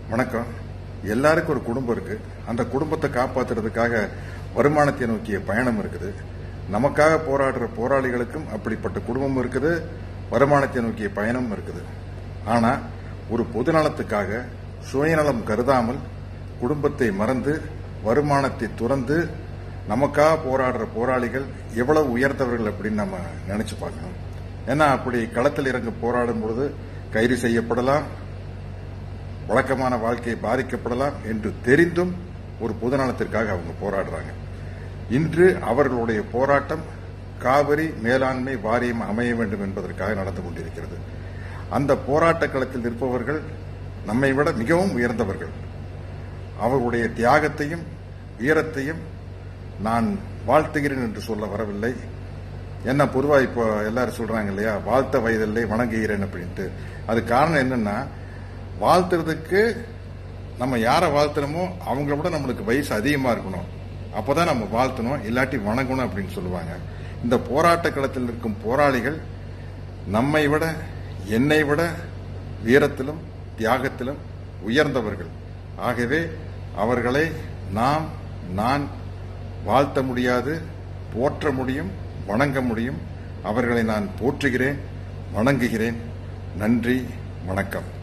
வணக்கம் எல்லாருக்கும் ஒரு குடும்பம் இருக்கு அந்த குடும்பத்தை காப்பாத்துறதுக்காக வருமானத்தை நோக்கிய பயணம் இருக்குது நமக்காக போராடுற போராளிகளுக்கும் அப்படிப்பட்ட குடும்பம் இருக்குது வருமானத்தை நோக்கிய பயணம் இருக்குது ஆனா ஒரு பொதுநலத்துக்காக சுயநலம் கருதாமல் குடும்பத்தை மறந்து வருமானத்தை துறந்து நமக்காக போராடுற போராளிகள் எவ்வளவு உயர்ந்தவர்கள் அப்படின்னு நம்ம நினைச்சு பார்க்கணும் ஏன்னா அப்படி களத்தில் இறங்க போராடும் பொழுது கைது செய்யப்படலாம் வழக்கமான வாழ்க்கை பாதிக்கப்படலாம் என்று தெரிந்தும் ஒரு பொதுநலத்திற்காக அவங்க போராடுறாங்க இன்று அவர்களுடைய போராட்டம் காவிரி மேலாண்மை வாரியம் அமைய வேண்டும் என்பதற்காக நடந்து கொண்டிருக்கிறது அந்த போராட்ட களத்தில் நிற்பவர்கள் நம்மை விட மிகவும் உயர்ந்தவர்கள் அவர்களுடைய தியாகத்தையும் வீரத்தையும் நான் வாழ்த்துகிறேன் என்று சொல்ல வரவில்லை என்ன பொதுவா இப்போ எல்லாரும் சொல்றாங்க இல்லையா வாழ்த்த வயதில்லை வணங்குகிறேன் அப்படின்ட்டு அது காரணம் என்னன்னா வாழ்த்துறதுக்கு நம்ம யாரை வாழ்த்துறோமோ அவங்கள விட நம்மளுக்கு வயசு அதிகமா இருக்கணும் அப்பதான் நம்ம வாழ்த்தணும் இல்லாட்டி வணங்கணும் அப்படின்னு சொல்லுவாங்க இந்த போராட்ட களத்தில் இருக்கும் போராளிகள் நம்மை விட என்னை விட வீரத்திலும் தியாகத்திலும் உயர்ந்தவர்கள் ஆகவே அவர்களை நாம் நான் வாழ்த்த முடியாது போற்ற முடியும் வணங்க முடியும் அவர்களை நான் போற்றுகிறேன் வணங்குகிறேன் நன்றி வணக்கம்